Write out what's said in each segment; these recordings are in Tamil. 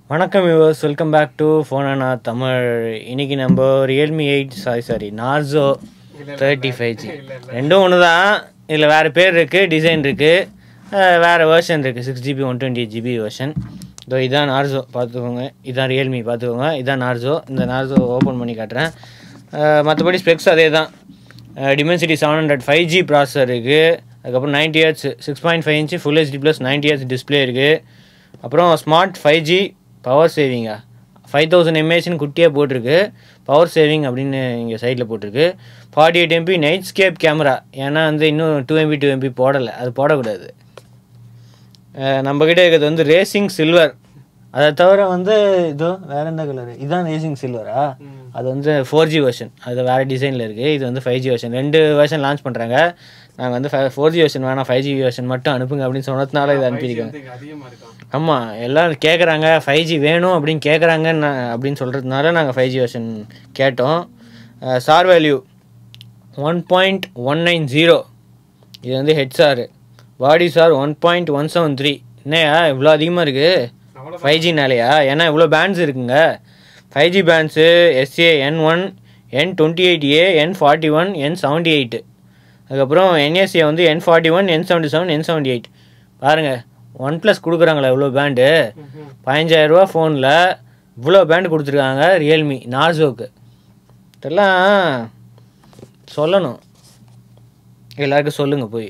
வணக்கம் வியூவர்ஸ் வெல்கம் பேக் டு ஃபோனானா தமிழ் இன்னைக்கு நம்ம Realme eight sorry sorry Narzo thirty five G ரெண்டும் ஒன்று தான் இதில் வேறு பேர் இருக்குது டிசைன் இருக்குது வேறு வெர்ஷன் இருக்குது six GB one twenty GB version இதோ இதான் நார்சோ பார்த்துக்கோங்க இதான் ரியல்மி பார்த்துக்கோங்க இதான் நார்சோ இந்த நார்சோ ஓப்பன் பண்ணி காட்டுறேன் மற்றபடி ஸ்பெக்ஸ் அதே தான் Dimensity seven hundred five G processor இருக்குது அதுக்கப்புறம் ninety hertz six point five inch full HD plus ninety hertz display இருக்குது அப்புறம் ஸ்மார்ட் ஃபைவ் ஜி பவர் சேவிங்கா ஃபைவ் தௌசண்ட் எம்ஏஹெச்னு குட்டியாக போட்டிருக்கு பவர் சேவிங் அப்படின்னு இங்கே சைடில் போட்டிருக்கு forty eight MP nightscape camera ஏன்னா வந்து இன்னும் டூ எம்பி டூ எம்பி போடலை அது போடக்கூடாது அஹ் நம்மக்கிட்ட இருக்கிறது வந்து ரேசிங் சில்வர் அதை தவிர வந்து இதோ வேற எந்த கலர் இதுதான் ரேசிங் சில்வரா அது வந்து ஃபோர் ஜி வெர்ஷன் அது வேறு டிசைனில் இருக்குது இது வந்து ஃபைவ் ஜி வெர்ஷன் ரெண்டு வெர்ஷன் லான்ச் பண்ணுறாங்க நாங்கள் வந்து ஃபோர் ஜி வெர்ஷன் வேணாம் ஃபைவ் ஜி வெர்ஷன் மட்டும் அனுப்புங்க அப்படின்னு சொன்னதுனால இதை அனுப்பியிருக்காங்க அதிகமா இருக்கான் ஆமாம் எல்லாரும் கேட்குறாங்க ஃபைவ் ஜி வேணும் அப்படின்னு கேட்குறாங்க அப்படின்னு சொல்கிறதுனால நாங்கள் ஃபைவ் ஜி வெர்ஷன் கேட்டோம் SAR value one point one nine zero இது வந்து HR body SAR one point one seven three என்னையா இவ்வளோ அதிகமாக இருக்குது அவ்வளோ ஃபைவ் ஜினாலையா ஏன்னா இவ்வளோ பேண்ட்ஸ் இருக்குங்க five G bands SA N one N twenty eight A N forty one N seventy eight அதுக்கப்புறம் என்எஸ்ஏ வந்து N forty one N seventy seven N seventy eight பாருங்கள் ஒன் ப்ளஸ் கொடுக்குறாங்களா இவ்வளோ பேண்டு பதினஞ்சாயிரரூவா ஃபோனில் இவ்வளோ பேண்டு கொடுத்துருக்காங்க ரியல்மி நார்சோக்கு இதெல்லாம் சொல்லணும் எல்லாருக்கும் சொல்லுங்கள் போய்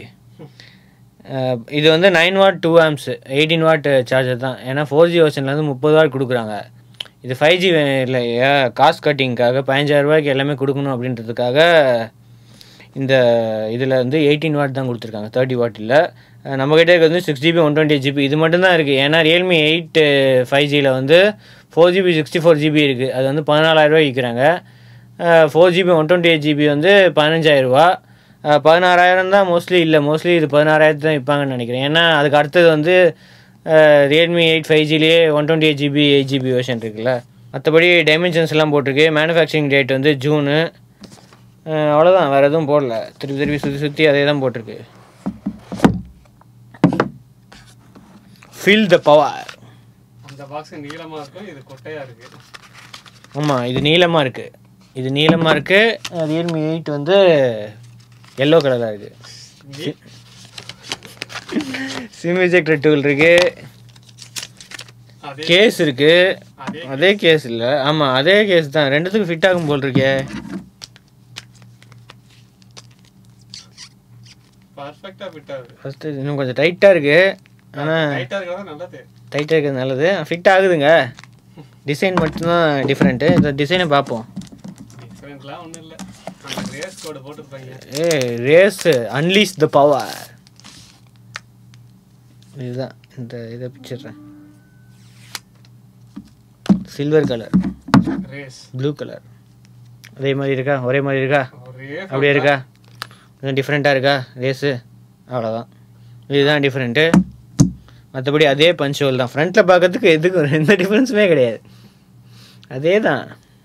அஹ் இது வந்து nine watt two amps eighteen watt charger தான் ஏன்னா ஃபோர் ஜி வந்து முப்பது வாட் கொடுக்குறாங்க இது ஃபைவ் ஜி இல்லையா காஸ்ட் கட்டிங்க்காக பதினஞ்சாயிரம் ரூபாய்க்கு எல்லாமே கொடுக்கணும் அப்படின்றதுக்காக இந்த இதில் வந்து எயிட்டீன் வாட் தான் கொடுத்துருக்காங்க தேர்ட்டி வாட் இல்லை நம்மக்கிட்ட இருக்கிறது வந்து six GB one twenty GB இது மட்டும்தான் இருக்குது ஏன்னா ரியல்மி எயிட் ஃபைவ் ஜியில் வந்து four GB sixty four GB இருக்குது அது வந்து பதினாலாயிரரூவா விற்கிறாங்க four GB one twenty eight GB வந்து பதினஞ்சாயிரரூவா பதினாறாயிரம் தான் மோஸ்ட்லி இல்லை மோஸ்ட்லி இது பதினாறாயிரத்து தான் விற்பாங்கன்னு நினைக்கிறேன் ஏன்னா அதுக்கு அடுத்தது வந்து ரியல்மி எயிட் ஃபைவ் ஜிலேயே one twenty eight GB eight GB version இருக்குல்ல மற்றபடி டைமென்ஷன்ஸ் எல்லாம் போட்டிருக்கு மேனுஃபேக்சரிங் டேட் வந்து ஜூனு அஹ் அவ்வளோதான் வேறு எதுவும் போடல திருப்பி திருப்பி சுற்றி சுற்றி அதே தான் போட்டிருக்கு ஃபீல் த பவர் அந்த பாக்ஸ் நீளமா இருக்கும் இது கொட்டையா இருக்கு ஆமாம் இது நீளமாக இருக்குது இது நீளமாக இருக்குது ரியல்மி எயிட் வந்து எல்லோ கலராக இருக்குது சிம் எஜெக்டர் டூல் இருக்குது அதே கேஸ் இருக்குது அதே அதே கேஸ் இல்லை ஆமாம் அதே கேஸ் தான் ரெண்டுத்துக்கும் ஃபிட் ஆகும் போல் இருக்கே பர்ஃபெக்டா ஃபிட் ஆகுது ஃபஸ்ட்டு இன்னும் கொஞ்சம் டைட்டாக இருக்குது ஆனால் டைட்டா இருக்கிறது நல்லது டைட்டாக இருக்கிறது நல்லது ஃபிட் ஆகுதுங்க டிசைன் மட்டும்தான் டிஃப்ரெண்ட்டு இந்த டிசைனை பார்ப்போம் டிஃபரெண்ட்லாம் ஒண்ணும் இல்ல அந்த ரேஸ் கோடு போட்டுருப்பாங்க ஏ ரேஸ் அன்லீஸ் த பவர் இதுதான் இந்த இதை பிச்சிடுறேன் silver colour race blue colour அதே மாதிரி இருக்கா ஒரே மாதிரி இருக்கா ஒரே அப்படியே இருக்கா கொஞ்சம் டிஃப்ரெண்ட்டாக இருக்கா ரேஸு அவ்வளோதான் இதுதான் டிஃப்ரெண்ட்டு மற்றபடி அதே பஞ்ச் ஹோல் தான் ஃப்ரண்ட்டில் பார்க்கறதுக்கு எதுக்கும் எந்த டிஃப்ரென்ஸுமே கிடையாது அதே தான்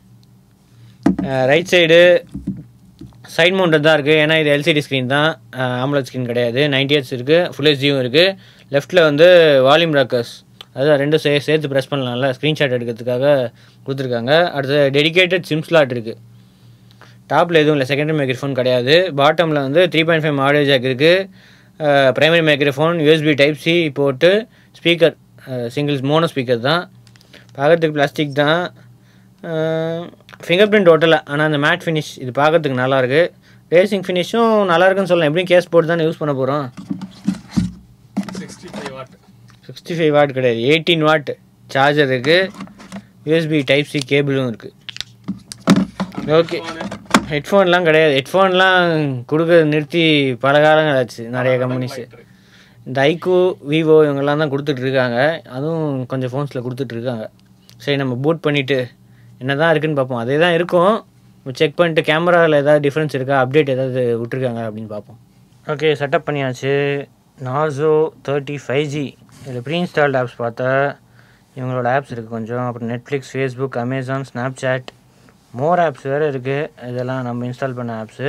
ரைட் சைடு சைட் மவுண்டட் தான் இருக்குது ஏன்னா இது எல்சிடி ஸ்க்ரீன் தான் ஆம்புலன்ஸ் ஸ்க்ரீன் கிடையாது நைன்டி ஹெட்ஸ் இருக்குது ஃபுல் ஹெச்டியும் இருக்குது லெஃப்ட்டில் வந்து வால்யூம் ராக்கர்ஸ் அதான் ரெண்டும் சே சேர்த்து ப்ரெஸ் பண்ணலாம்ல ஸ்க்ரீன்ஷாட் எடுக்கிறதுக்காக கொடுத்துருக்காங்க அடுத்து டெடிகேட்டட் சிம் ஸ்லாட் இருக்குது டாப்பில் எதுவும் இல்லை செகண்டரி மைக்ரோஃபோன் கிடையாது பாட்டமில் வந்து three point five audio jack இருக்குது primary microphone USB type C போட்டு ஸ்பீக்கர் சிங்கிள்ஸ் மோனோ ஸ்பீக்கர் தான் பார்க்கறதுக்கு பிளாஸ்டிக் தான் ஃபிங்கர் பிரிண்ட் ஒட்டலை ஆனால் அந்த மேட் ஃபினிஷ் இது பார்க்கறதுக்கு நல்லாயிருக்கு ரேசிங் ஃபினிஷும் நல்லா இருக்குன்னு சொல்லலாம் எப்படியும் கேஸ் போட்டு தானே யூஸ் பண்ண போகிறோம் sixty five watt sixty five watt கிடையாது எயிட்டீன் வாட் சார்ஜர் இருக்குது யூஎஸ்பி டைப் சி கேபிளும் இருக்குது ஓகே ஹெட்ஃபோன்லாம் கிடையாது ஹெட்ஃபோன்லாம் கொடுக்க நிறுத்தி பல காலங்கள் ஆச்சு நிறைய கம்பெனிஸு இந்த ஐக்கூ விவோ இவங்கெல்லாம் தான் கொடுத்துட்டு இருக்காங்க அதுவும் கொஞ்சம் ஃபோன்ஸில் கொடுத்துட்டு இருக்காங்க சரி நம்ம பூட் பண்ணிவிட்டு என்ன தான் இருக்குன்னு பார்ப்போம் அதே தான் இருக்கும் செக் பண்ணிட்டு கேமராவில் ஏதாவது டிஃப்ரென்ஸ் இருக்கா அப்டேட் ஏதாவது விட்ருக்காங்க அப்படின்னு பார்ப்போம் ஓகே செட்டப் பண்ணியாச்சு நார்சோ தேர்ட்டி ஃபைவ் ஜி இதில் ப்ரீ இன்ஸ்டால்ட் ஆப்ஸ் பார்த்தா இவங்களோட ஆப்ஸ் இருக்குது கொஞ்சம் அப்புறம் Netflix Facebook Amazon Snapchat more apps வேறு இருக்குது இதெல்லாம் நம்ம இன்ஸ்டால் பண்ண ஆப்ஸு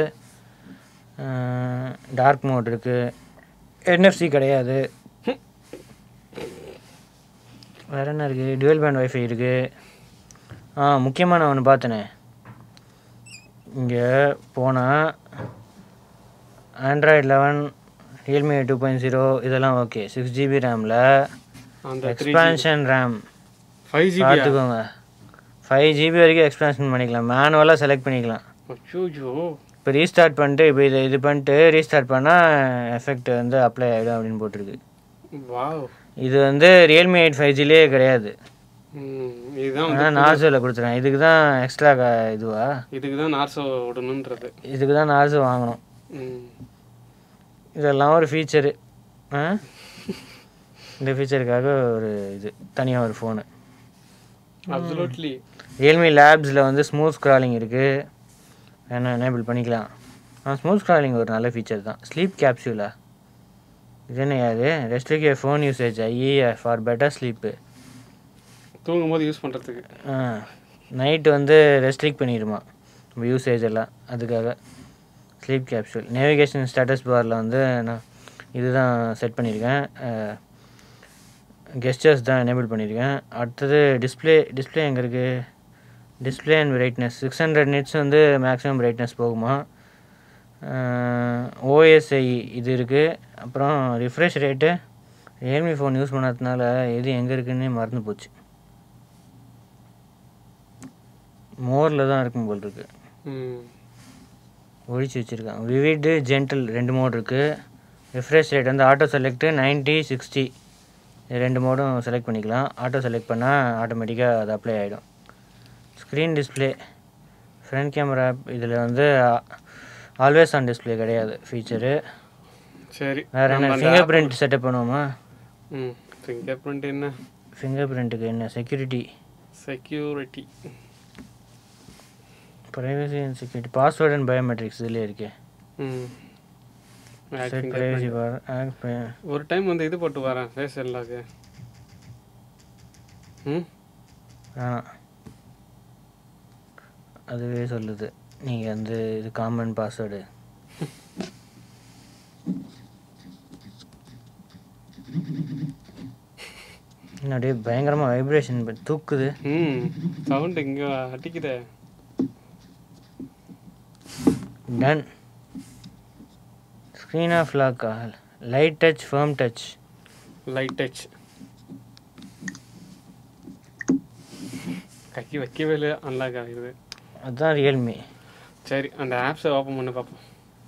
டார்க் மோட் இருக்குது என்எஃப்சி கிடையாது வேறு என்ன இருக்குது டுவெல் பேண்ட் வைஃபை இருக்குது ஆ முக்கியமான ஒன்று பார்த்தனே இங்கே போனால் Android eleven Realme two point zero இதெல்லாம் ஓகே சிக்ஸ் ஜிபி ரேமில் அந்த three expansion RAM five GB பார்த்துக்கோங்க ஃபைவ் ஜிபி வரைக்கும் எக்ஸ்பான்ஷன் பண்ணிக்கலாம் மேனுவலாக செலக்ட் பண்ணிக்கலாம் அச்சோஜோ இப்போ ரீஸ்டார்ட் பண்ணிட்டு இப்போ இதை இது பண்ணிட்டு ரீஸ்டார்ட் பண்ணால் எஃபெக்ட் வந்து அப்ளை ஆகிடும் அப்படின்னு போட்டிருக்கு வாவ் இது வந்து ரியல்மி எயிட் ஃபைவ் ஜிலே கிடையாது ம், இதுதான் ஆனால் வந்து நார்சோவில் கொடுத்துருக்கேன் இதுக்கு தான் எக்ஸ்ட்ரா இதுவா இதுக்கு தான் நார்சோ விடணுன்றது இதுக்கு தான் நார்சோ வாங்கணும் ம். இதெல்லாம் ஒரு ஃபீச்சரு ஆ இந்த ஃபீச்சருக்காக ஒரு இது தனியாக ஒரு ஃபோனு அப்சல்யூட்லி ரியல்மி லேப்ஸில் வந்து ஸ்மூத் ஸ்க்ராலிங் இருக்குது என்ன எனேபிள் பண்ணிக்கலாம் ஆ ஸ்மூத் ஸ்க்ராலிங் ஒரு நல்ல ஃபீச்சர் தான் ஸ்லீப் கேப்சூலா இது என்ன யாது restrict phone usage IA for better sleep தூங்கும் போது யூஸ் பண்ணுறதுக்கு ஆ நைட்டு வந்து ரெஸ்ட்ரிக்ட் பண்ணிடுமா நம்ம யூசேஜ் எல்லாம் அதுக்காக ஸ்லீப் கேப்சூல் நேவிகேஷன் ஸ்டேட்டஸ் பாரில் வந்து நான் இதுதான் செட் பண்ணியிருக்கேன் கெஸ்டர்ஸ் தான் எனேபிள் பண்ணியிருக்கேன் அடுத்தது டிஸ்ப்ளே டிஸ்ப்ளே எங்கே இருக்குது display and brightness six hundred nits வந்து மேக்ஸிமம் பிரைட்னஸ் போகுமா ஓஎஸ்ஐ இது இருக்குது அப்புறம் refresh rate Realme phone use பண்ணாததுனால எது எங்கே இருக்குன்னே மறந்து போச்சு மோரில் தான் இருக்கும் போல் இருக்கு ம் ஒழிச்சு வச்சுருக்காங்க விவிடு ஜென்டில் ரெண்டு மோட் இருக்குது ரிஃப்ரெஷ் ரேட் வந்து ஆட்டோ செலக்ட்டு நைன்ட்டி சிக்ஸ்டி இது ரெண்டு மோடும் செலக்ட் பண்ணிக்கலாம் ஆட்டோ செலக்ட் பண்ணால் ஆட்டோமேட்டிக்காக அது அப்ளை ஆகிடும் ஸ்க்ரீன் டிஸ்ப்ளே ஃப்ரண்ட் கேமரா இதில் வந்து ஆல்வேஸ் ஆன் டிஸ்ப்ளே கிடையாது ஃபீச்சரு சரி வேறு என்ன நம்ம அந்த ஃபிங்கர் பிரிண்ட் செட்டப் பண்ணுவோமா ம் ஃபிங்கர் பிரிண்ட் என்ன ஃபிங்கர் பிரிண்ட்டுக்கு என்ன security security privacy and security password and biometrics இதுலேயே இருக்கே ம் Add செட் fingerprint. ப்ரைவசி பார் ஆக்ட் ஒரு டைம் வந்து இது போட்டு வரேன் ஃபேஸ் எல்லாக்கு ம் வேணாம் அதுவே சொல்லுது நீங்கள் வந்து இது காமன் பாஸ்வேர்டு இன்னும் அப்படியே பயங்கரமாக வைப்ரேஷன் தூக்குது ம் சவுண்ட் இங்கே அடிக்குதே done screen off lock light touch firm touch light touch கை வைக்கவே இல்லை அன்லாக் ஆகிடுது அதுதான் ரியல்மி சரி அந்த ஆப்ஸை ஓப்பன் பண்ணி பார்ப்போம்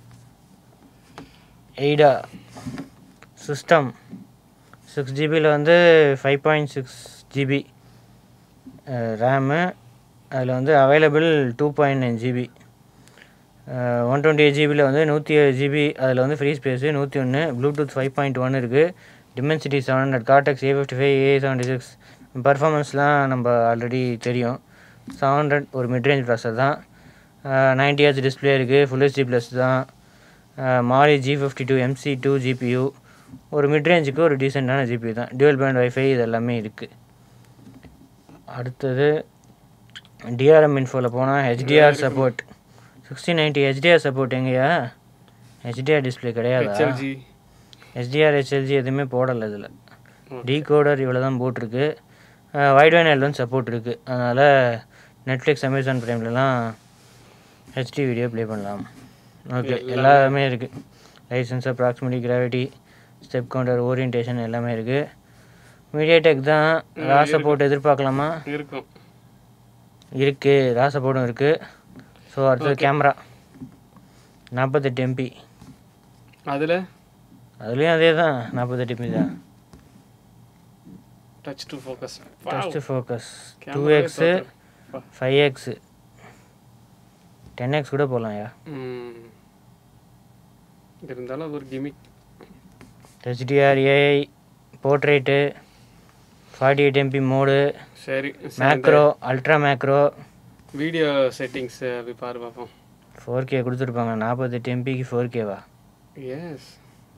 எய்டா சிஸ்டம் சிக்ஸ் ஜிபியில் வந்து five point six GB RAM அதில் வந்து available two point nine GB one twenty eight ஜிபியில் வந்து நூற்றி ஏழு ஜிபி அதில் வந்து ஃப்ரீ ஸ்பேஸு நூற்றி ஒன்று ப்ளூடூத் ஃபைவ் பாயிண்ட் ஒன் இருக்குது Dimensity seven hundred Cortex A fifty five A seventy six பர்ஃபார்மன்ஸ்லாம் நம்ம ஆல்ரெடி தெரியும் செவன் ஹண்ட்ரட் ஒரு மிட்ரேஞ்ச் ப்ராசர் தான் நைன்டி ஹெச் டிஸ்பிளே இருக்குது ஃபுல் ஹெச்டி ப்ளஸ் தான் Mali G fifty two MC two GPU ஒரு மிட்ரேஞ்சுக்கு ஒரு டீசெண்டான ஜிபி தான் டியூவல் பேண்ட் வைஃபை இது எல்லாமே இருக்குது அடுத்தது டிஆர்எம் இன்ஃபோவில் போனால் HDR support sixty ninety HDR support எங்கேயா ஹெச்டிஆர் டிஸ்பிளே கிடையாதா ஹெச்எல்ஜி ஹெச்டிஆர் ஹெச்எல்ஜி எதுவுமே போடலை இதில் டீகோடர் இவ்வளோ தான் போட்டிருக்கு வைட் வைன் எல்லாம் சப்போர்ட் இருக்குது அதனால் நெட்ஃப்ளிக்ஸ் அமேசான் ப்ரைம்லலாம் ஹெச்டி வீடியோ ப்ளே பண்ணலாம் ஓகே எல்லாமே இருக்குது license proximity gravity step counter orientation எல்லாமே இருக்குது மீடியாடெக் தான் ரா சப்போர்ட் எதிர்பார்க்கலாமா இருக்கும் இருக்குது ரா சப்போர்ட்டும் இருக்குது ஸோ அடுத்தது கேமரா நாற்பத்தெட்டு எம்பி அதில் அதுலேயும் அதே தான் நாற்பத்தெட்டு எம்பி தான் touch to focus first focus two X five X ten X கூட போகலாம்யா இருந்தாலும் அது ஒரு gimmick HDR AI portrait forty eight MP mode சரி macro ultra macro video settings அப்படி பாரு பார்ப்போம் ஃபோர் கே கொடுத்துருப்பாங்க நாற்பத்தெட்டு எம்பிக்கு ஃபோர் கேவா எஸ்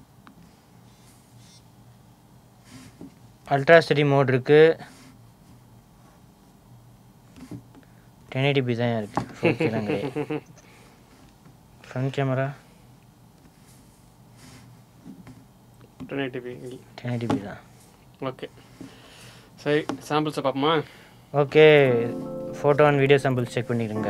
அல்ட்ரா ஸ்டடி மோட் இருக்குது டென் எயிட்டிபி தான் இருக்குது ஃபோர் கேலாம் கிடையாது front camera ten eighty p ten eighty p தான் ஓகே சரி சாம்பிள்ஸை பார்ப்போமா okay photo and video samples check பண்ணிடுங்க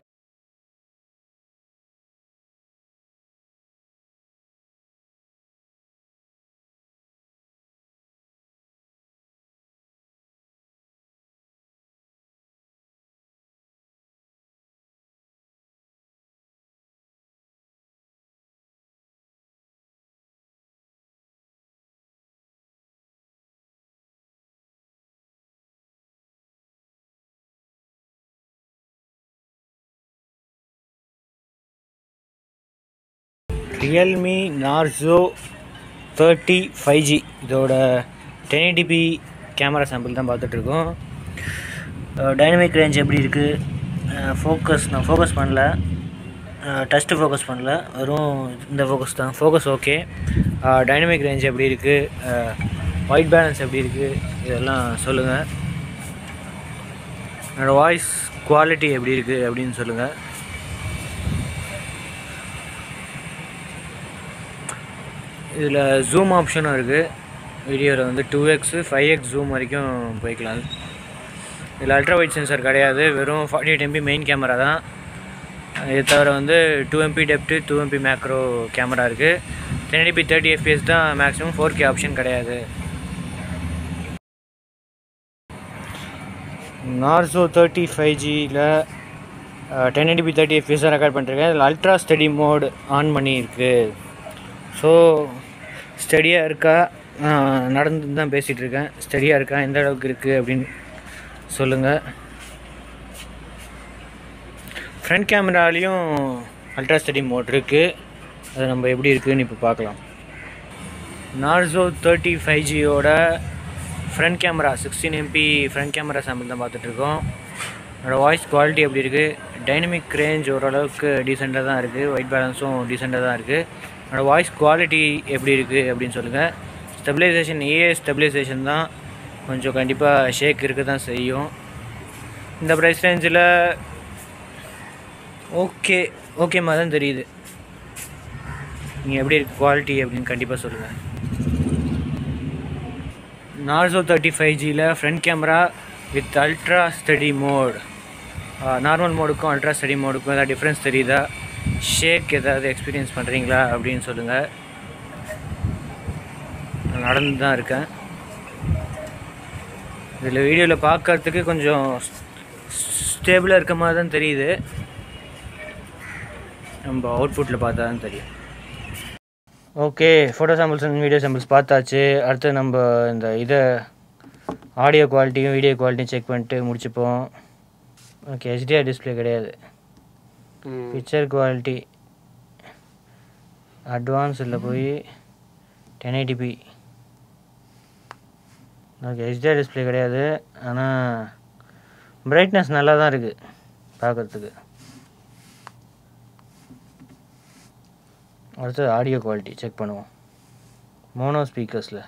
Realme Narzo thirty five G இதோட டென் எயிட்டிபி கேமரா சாம்பிள் தான் பார்த்துட்ருக்கோம் டைனமிக் ரேஞ்ச் எப்படி இருக்குது ஃபோக்கஸ் நான் ஃபோக்கஸ் பண்ணல டஸ்ட்டு ஃபோக்கஸ் பண்ணல வெறும் இந்த ஃபோக்கஸ் தான் ஃபோக்கஸ் ஓகே டைனமிக் ரேஞ்ச் எப்படி இருக்குது ஒயிட் பேலன்ஸ் எப்படி இருக்குது இதெல்லாம் சொல்லுங்கள் என்னோடய வாய்ஸ் குவாலிட்டி எப்படி இருக்குது அப்படின்னு சொல்லுங்கள் இதில் ஜூம் ஆப்ஷனும் இருக்குது வீடியோவில் வந்து two X five X zoom வரைக்கும் போய்க்கலாம் இதில் அல்ட்ரா வைட் சென்சார் கிடையாது வெறும் forty eight MP main camera தான் இது தவிர வந்து two MP depth two MP macro camera இருக்குது டென் எம்பி தேர்ட்டி எஃபிஎஸ் தான் மேக்ஸிமம் ஃபோர் கே ஆப்ஷன் கிடையாது நார்சோ தேர்ட்டி ஃபைவ் ஜியில் டென் எயிட்டி தேர்ட்டி எஃபிஎஸ் தான் ரெக்கார்ட் பண்ணிருக்கேன் இதில் அல்ட்ரா ஸ்டடி மோட் ஆன் பண்ணியிருக்கு ஸோ ஸ்டடியாக இருக்கா நான் நடந்து தான் பேசிகிட்டு இருக்கேன் ஸ்டடியாக இருக்கா எந்த அளவுக்கு இருக்குது அப்படின்னு சொல்லுங்கள் ஃப்ரண்ட் கேமராலேயும் அல்ட்ரா ஸ்டடி மோட் இருக்குது அது நம்ம எப்படி இருக்குதுன்னு இப்போ பார்க்கலாம் நார்சோ தேர்ட்டி ஃபைவ் ஜியோட front camera sixteen MP front camera sample தான் பார்த்துட்ருக்கோம் என்னோடய வாய்ஸ் குவாலிட்டி எப்படி இருக்குது டைனமிக் ரேஞ்ச் ஓரளவுக்கு டீசெண்டாக தான் இருக்குது ஒயிட் பேலன்ஸும் டீசெண்டாக தான் இருக்குது என்னோடய வாய்ஸ் குவாலிட்டி எப்படி இருக்குது அப்படின்னு சொல்லுங்கள் ஸ்டெபிலைசேஷன் ஏஏ ஸ்டெபிலைசேஷன் தான் கொஞ்சம் கண்டிப்பாக ஷேக் இருக்க தான் செய்யும் இந்த ப்ரைஸ் ரேஞ்சில் ஓகே ஓகே மாதிரி தான் தெரியுது நீங்கள் எப்படி இருக்கு குவாலிட்டி அப்படின்னு கண்டிப்பாக சொல்லுங்கள் நார்சோ தேர்ட்டி ஃபைவ் ஜியில் front camera with ultra steady mode normal மோடுக்கும் அல்ட்ரா ஸ்டடி மோடுக்கும் ஏதாவது டிஃப்ரென்ஸ் தெரியுதா ஷேக் ஏதாவது எக்ஸ்பீரியன்ஸ் பண்ணுறீங்களா அப்படின்னு சொல்லுங்கள் நான் நடந்து தான் இருக்கேன் இதில் வீடியோவில் பார்க்கறதுக்கு கொஞ்சம் ஸ்டேபிளாக இருக்க மாதிரி தான் தெரியுது நம்ம அவுட்புட்டில் பார்த்தா தான் தெரியும் okay photo samples and video samples பார்த்தாச்சு அடுத்து நம்ம இந்த இதை ஆடியோ குவாலிட்டியும் வீடியோ குவாலிட்டியும் செக் பண்ணிட்டு முடிச்சுப்போம் ஓகே ஹெச்டிஆர் டிஸ்பிளே கிடையாது ம். பிக்சர் குவாலிட்டி அட்வான்ஸில் போய் ten eighty p okay HDR display கிடையாது ஆனால் பிரைட்னஸ் நல்லா தான் இருக்குது பார்க்குறதுக்கு அடுத்து ஆடியோ குவாலிட்டி செக் பண்ணுவோம் மோனோ ஸ்பீக்கர்ஸில்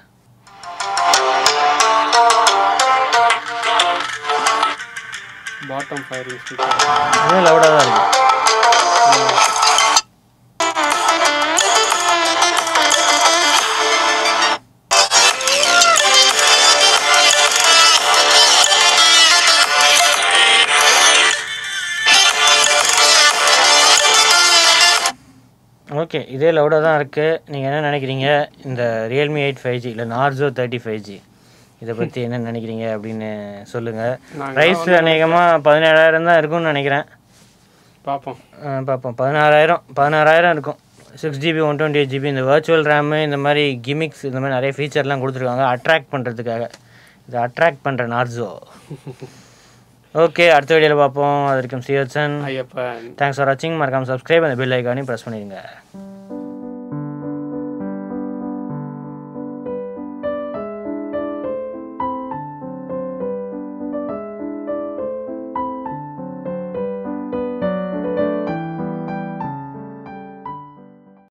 பாட்டம் ஃபயரிங் ஸ்பீக்கர் அதுவும் லவுடாக தான் இருக்குது ஓகே இதே லவுடாக தான் இருக்குது நீங்கள் என்ன நினைக்கிறீங்க இந்த ரியல்மி எயிட் ஃபைவ் ஜி இல்லை நார்சோ தேர்ட்டி ஃபைவ் ஜி இதை பற்றி என்ன நினைக்கிறீங்க அப்படின்னு சொல்லுங்கள் நாங்க ப்ரைஸ் அநேகமாக பதினேழாயிரம் தான் இருக்கும்னு நினைக்கிறேன் பார்ப்போம் ஆ, பார்ப்போம் பதினாறாயிரம் பதினாறாயிரம் இருக்கும் six GB one twenty eight GB இந்த வர்ச்சுவல் ரேமு இந்த மாதிரி கிமிக்ஸ் இந்த மாதிரி நிறைய ஃபீச்சர்லாம் கொடுத்துருக்காங்க அட்ராக்ட் பண்ணுறதுக்காக இதை அட்ராக்ட் பண்ணுற நார்சோ ஓகே அடுத்த வீடியோவில் பார்ப்போம் அது வரைக்கும் சியோசன் ஐயப்பன் தேங்க்ஸ் ஃபார் வாட்சிங் மறக்காம சப்ஸ்கிரைப் அந்த பெல் ஐக்கானையும் ப்ரெஸ் பண்ணிடுங்க